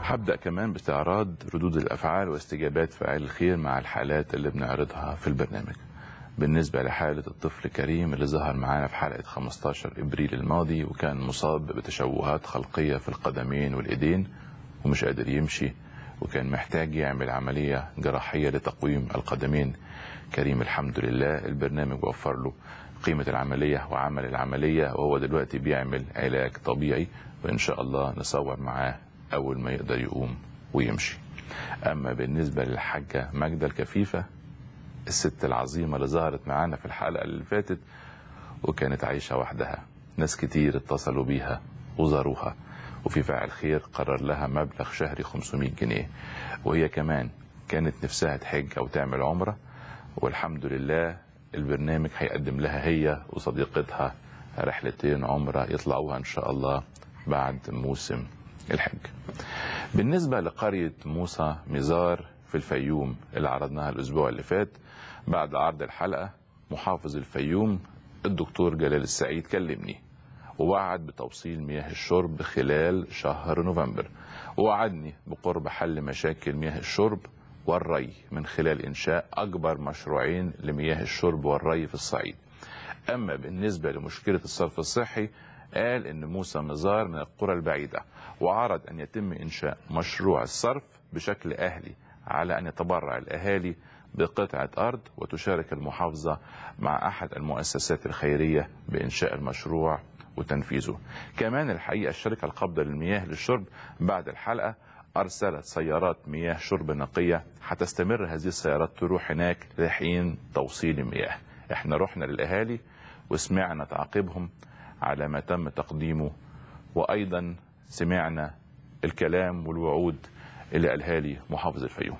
هبدأ كمان باستعراض ردود الأفعال واستجابات فاعل الخير مع الحالات اللي بنعرضها في البرنامج بالنسبة لحالة الطفل كريم اللي ظهر معانا في حلقة 15 إبريل الماضي وكان مصاب بتشوهات خلقية في القدمين والإيدين ومش قادر يمشي وكان محتاج يعمل عملية جراحية لتقويم القدمين كريم الحمد لله البرنامج وفر له قيمة العملية وعمل العملية وهو دلوقتي بيعمل علاج طبيعي وإن شاء الله نصور معاه أول ما يقدر يقوم ويمشي أما بالنسبة للحاجة ماجدة الكفيفة الست العظيمة اللي ظهرت معانا في الحلقة اللي فاتت وكانت عايشة وحدها ناس كتير اتصلوا بيها وزاروها وفي فاعل خير قرر لها مبلغ شهري 500 جنيه وهي كمان كانت نفسها تحج أو تعمل عمرة والحمد لله البرنامج هيقدم لها هي وصديقتها رحلتين عمرة يطلعوها إن شاء الله بعد موسم الحج بالنسبة لقرية موسى ميزار في الفيوم اللي عرضناها الأسبوع اللي فات بعد عرض الحلقة محافظ الفيوم الدكتور جلال السعيد كلمني ووعد بتوصيل مياه الشرب خلال شهر نوفمبر ووعدني بقرب حل مشاكل مياه الشرب والري من خلال إنشاء أكبر مشروعين لمياه الشرب والري في الصعيد أما بالنسبة لمشكلة الصرف الصحي قال إن موسى مزار من القرى البعيدة وعرض أن يتم إنشاء مشروع الصرف بشكل أهلي على أن يتبرع الأهالي بقطعة أرض وتشارك المحافظة مع أحد المؤسسات الخيرية بإنشاء المشروع وتنفيذه كمان الحقيقة الشركة القابضة للمياه للشرب بعد الحلقة أرسلت سيارات مياه شرب نقية هتستمر هذه السيارات تروح هناك لحين توصيل المياه احنا رحنا للأهالي وسمعنا تعقيبهم على ما تم تقديمه وأيضا سمعنا الكلام والوعود اللي قالها لي محافظ الفيوم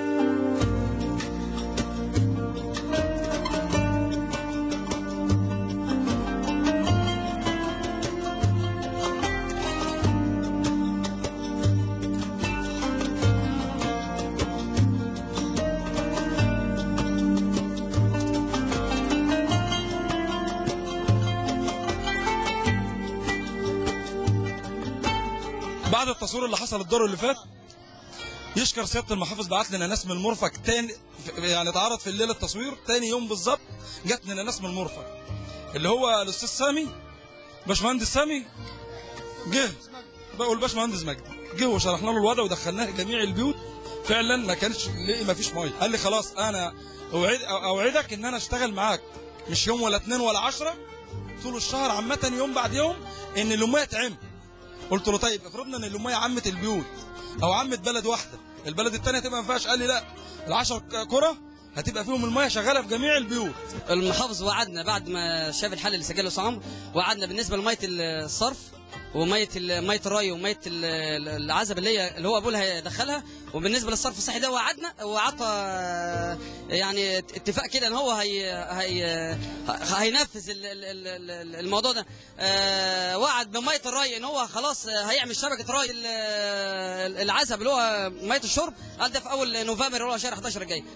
بعد التصوير اللي حصل الدور اللي فات يشكر سياده المحافظ بعت لنا ناس من المرفق تاني يعني اتعرض في الليله التصوير تاني يوم بالظبط جات لنا ناس من المرفق اللي هو الاستاذ سامي باشمهندس سامي جه بقول باشمهندس مجدي جه وشرحنا له الوضع ودخلناه جميع البيوت فعلا ما كانش لقي ما فيش ميه قال لي خلاص انا اوعد اوعدك ان انا اشتغل معاك مش يوم ولا اتنين ولا عشرة طول الشهر عامه يوم بعد يوم ان الاميه تعم قلت له طيب افرضنا ان الاميه عمت البيوت او عمت بلد واحده البلد الثانيه تبقى ما فيهاش قال لي لا العشر كره هتبقى فيهم الميه شغاله في جميع البيوت المحافظ وعدنا بعد ما شاف الحل اللي سجله صعب وعدنا بالنسبه لميه الصرف وميه ال- ميه الري وميه ال- ال- العزب اللي هي اللي هو ابوها هيدخلها وبالنسبه للصرف الصحي ده وعدنا وعطى يعني اتفاق كده ان هو هي هي هينفذ ال- ال- ال- ال- الموضوع ده آه، وعد بميه الري ان هو خلاص هيعمل شبكه ري ال- العزب اللي هو ميه الشرب قال ده في اول نوفمبر اللي هو شهر 11 الجاي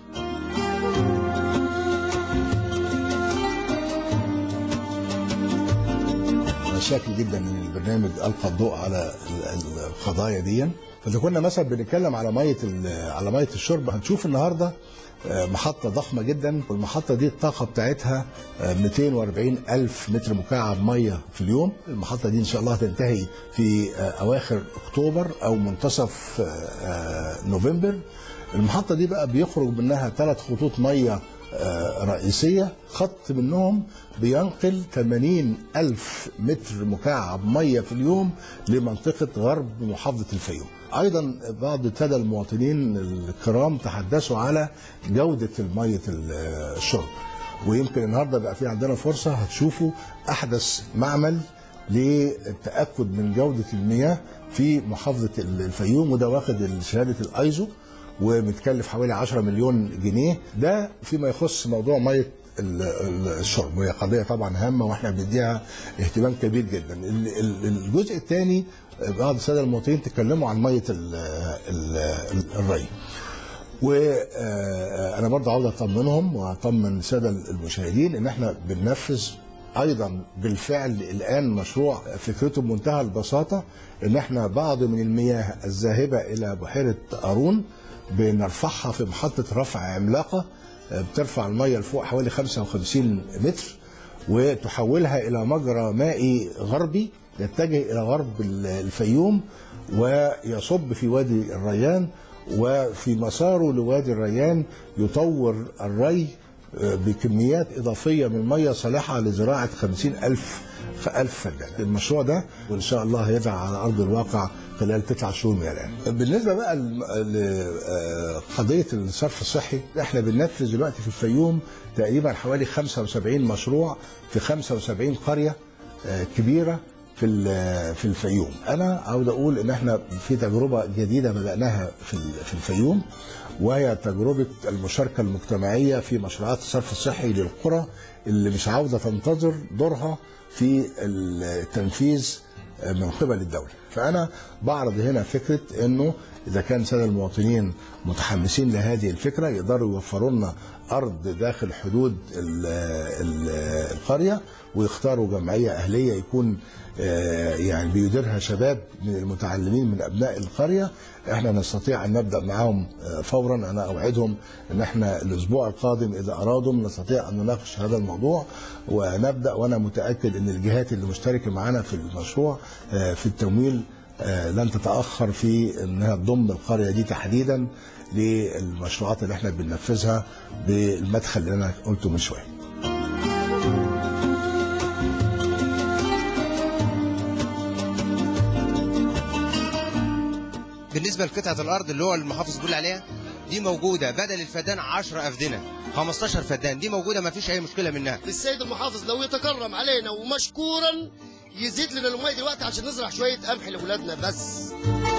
انا شاكر جدا ان البرنامج القى الضوء على ال- القضايا دي فاذا كنا مثلا بنتكلم على ميه ال- على ميه الشرب هنشوف النهارده آه، محطة ضخمة جدا والمحطة دي الطاقة بتاعتها آه، 240 ألف متر مكعب مية في اليوم المحطة دي إن شاء الله هتنتهي في آه، أواخر أكتوبر أو منتصف آه، آه، نوفمبر المحطة دي بقى بيخرج منها ثلاث خطوط مية آه، رئيسية خط منهم بينقل 80 ألف متر مكعب مية في اليوم لمنطقة غرب محافظة الفيوم أيضا بعض السادة المواطنين الكرام تحدثوا على جودة المية الشرب ويمكن النهاردة بقى في عندنا فرصة هتشوفوا أحدث معمل للتأكد من جودة المياه في محافظة الفيوم وده واخد شهادة الأيزو ومتكلف حوالي 10 مليون جنيه ده فيما يخص موضوع ميه ال- ال- الشرب وهي قضيه طبعا هامه واحنا بنديها اهتمام كبير جدا ال- ال- الجزء الثاني بعض الساده المواطنين تكلموا عن ميه ال ال ال الري وانا برضه عاوز اطمنهم واطمن الساده المشاهدين ان احنا بننفذ ايضا بالفعل الان مشروع فكرته بمنتهى البساطه ان احنا بعض من المياه الذاهبه الى بحيره قارون بنرفعها في محطه رفع عملاقه آه، بترفع الميه لفوق حوالي 55 متر وتحولها الى مجرى مائي غربي يتجه الى غرب الفيوم ويصب في وادي الريان وفي مساره لوادي الريان يطور الري بكميات إضافية من مية صالحة لزراعة 50 ألف ألف فدان المشروع ده وإن شاء الله هيضع على أرض الواقع خلال تسع شهور من الآن بالنسبة بقى لقضية الصرف الصحي احنا بننفذ دلوقتي في الفيوم تقريبا حوالي 75 مشروع في 75 قرية آه، كبيرة في ال- في الفيوم انا عاوز اقول ان احنا في تجربه جديده بداناها في ال- في الفيوم وهي تجربه المشاركه المجتمعيه في مشروعات الصرف الصحي للقرى اللي مش عاوزه تنتظر دورها في التنفيذ من قبل الدوله فانا بعرض هنا فكره انه اذا كان ساده المواطنين متحمسين لهذه الفكره يقدروا يوفروا لنا ارض داخل حدود ال ال القريه ويختاروا جمعيه اهليه يكون آه، يعني بيديرها شباب من المتعلمين من ابناء القريه احنا نستطيع ان نبدا معاهم آه، فورا انا اوعدهم ان احنا الاسبوع القادم اذا ارادوا نستطيع ان نناقش هذا الموضوع ونبدا وانا متاكد ان الجهات اللي مشتركه معانا في المشروع آه، في التمويل آه، لن تتاخر في انها تضم القريه دي تحديدا للمشروعات اللي احنا بننفذها بالمدخل اللي انا قلته من شويه بالنسبه لقطعه الارض اللي هو المحافظ بيقول عليها دي موجوده بدل الفدان 10 افدنه 15 فدان دي موجوده ما فيش اي مشكله منها السيد المحافظ لو يتكرم علينا ومشكورا يزيد لنا الميه دلوقتي عشان نزرع شويه قمح لاولادنا بس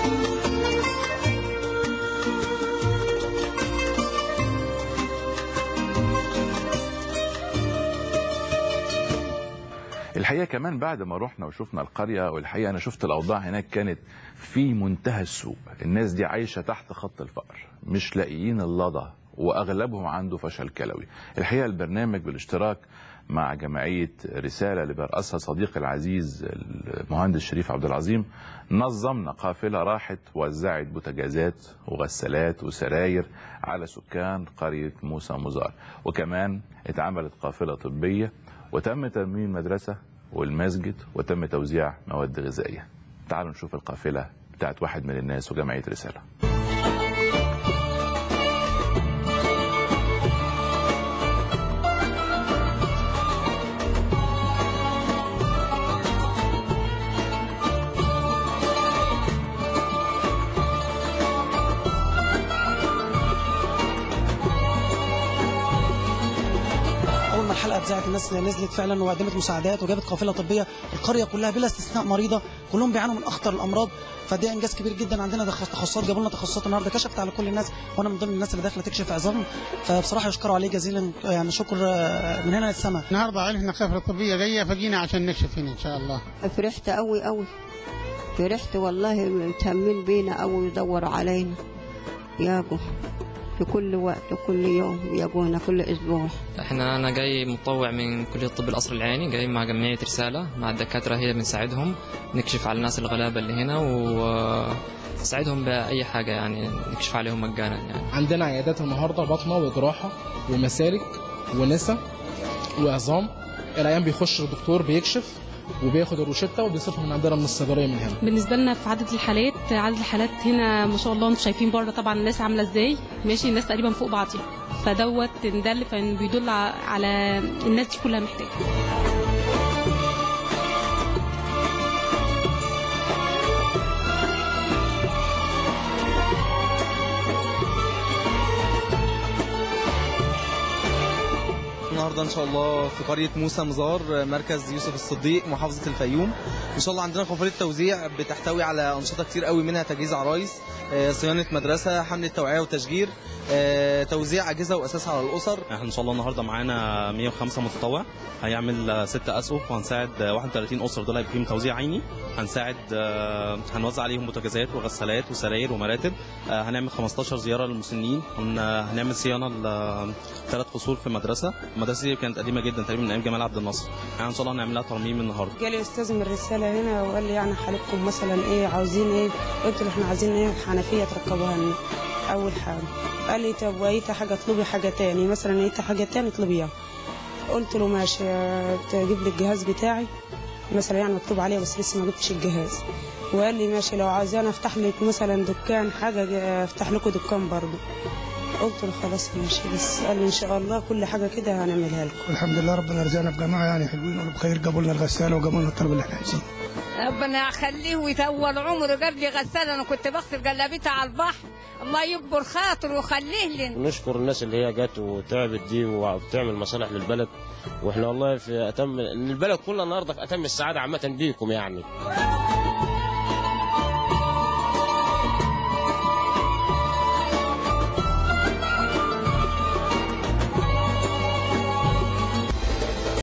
الحقيقه كمان بعد ما رحنا وشفنا القريه والحقيقه انا شفت الاوضاع هناك كانت في منتهى السوء الناس دي عايشه تحت خط الفقر مش لاقيين اللضا واغلبهم عنده فشل كلوي الحقيقه البرنامج بالاشتراك مع جمعيه رساله اللي بيرأسها صديقي العزيز المهندس شريف عبد العظيم نظمنا قافله راحت وزعت بوتاجازات وغسالات وسراير على سكان قريه موسى مزار وكمان اتعملت قافله طبيه وتم ترميم المدرسة والمسجد وتم توزيع مواد غذائية تعالوا نشوف القافلة بتاعت واحد من الناس وجمعية رسالة اول ما الحلقه اتذاعت الناس نزلت فعلا وقدمت مساعدات وجابت قافله طبيه القريه كلها بلا استثناء مريضه كلهم بيعانوا من اخطر الامراض فده انجاز كبير جدا عندنا ده تخصصات جابوا لنا تخصصات النهارده كشفت على كل الناس وانا من ضمن الناس اللي داخله تكشف عظام فبصراحه يشكروا عليه جزيلا يعني شكر آه، من هنا للسماء النهارده عرفنا الخبره الطبيه جايه فجينا عشان نكشف هنا ان شاء الله فرحت قوي قوي فرحت والله مهتمين بينا قوي ويدوروا علينا ياجوا في كل وقت وكل يوم يجونا كل اسبوع احنا انا جاي متطوع من كليه طب القصر العيني جاي مع جمعيه رساله مع الدكاتره هي بنساعدهم نكشف على الناس الغلابه اللي هنا ونساعدهم باي حاجه يعني نكشف عليهم مجانا يعني عندنا عيادات النهارده بطنه وجراحه ومسالك ونسا وعظام العيان بيخش الدكتور بيكشف وبياخد الروشته وبيصرف من عندنا من الصيدليه من هنا بالنسبه لنا في عدد الحالات عدد الحالات هنا ما شاء الله انتم شايفين بره طبعا الناس عامله ازاي ماشي الناس تقريبا فوق بعضيها فدوت إن ده اللي فإن بيدل ع- على الناس دي كلها محتاجه النهارده ان شاء الله في قريه موسى مزار مركز يوسف الصديق محافظه الفيوم ان شاء الله عندنا قافله توزيع بتحتوي على انشطه كتير قوي منها تجهيز عرايس آه، صيانه مدرسه حمله توعيه وتشجير آه، توزيع اجهزه واساس على الاسر احنا ان شاء الله النهارده معانا 105 متطوع هيعمل آه، ست اسقف وهنساعد آه، 31 اسره دول هيبقى فيهم توزيع عيني هنساعد آه، هنوزع عليهم بوتاجازات وغسالات وسراير ومراتب آه، هنعمل 15 زياره للمسنين هن- هنعمل صيانه لثلاث فصول في مدرسه المدرسه دي كانت قديمه جدا تقريبا من ايام جمال عبد الناصر يعني ان شاء الله هنعمل لها ترميم النهارده جالي استاذ من الرساله هنا وقال لي يعني حالتكم مثلا ايه عاوزين ايه قلت له احنا عايزين ايه حنفيه تركبوها لنا اول حاجه قال لي طب وايت حاجه اطلبي حاجه تاني مثلا ايت حاجه تاني اطلبيها قلت له ماشي تجيب لي الجهاز بتاعي مثلا يعني مكتوب عليه بس لسه ما جبتش الجهاز وقال لي ماشي لو عاوزاني افتح لك مثلا دكان حاجه افتح لكم دكان برضه قلت له خلاص ماشي بس قال لي ان شاء الله كل حاجه كده هنعملها لكم الحمد لله ربنا رزقنا بجماعه يعني حلوين ولا بخير جابوا لنا الغساله وجابوا لنا الطلب اللي احنا عايزينه ربنا يخليه ويطول عمره جاب لي غساله انا كنت بغسل جلابيتها على البحر الله يكبر خاطر ويخليه لنا نشكر الناس اللي هي جت وتعبت دي وبتعمل مصالح للبلد واحنا والله في اتم البلد كلها النهارده في اتم السعاده عامه بيكم يعني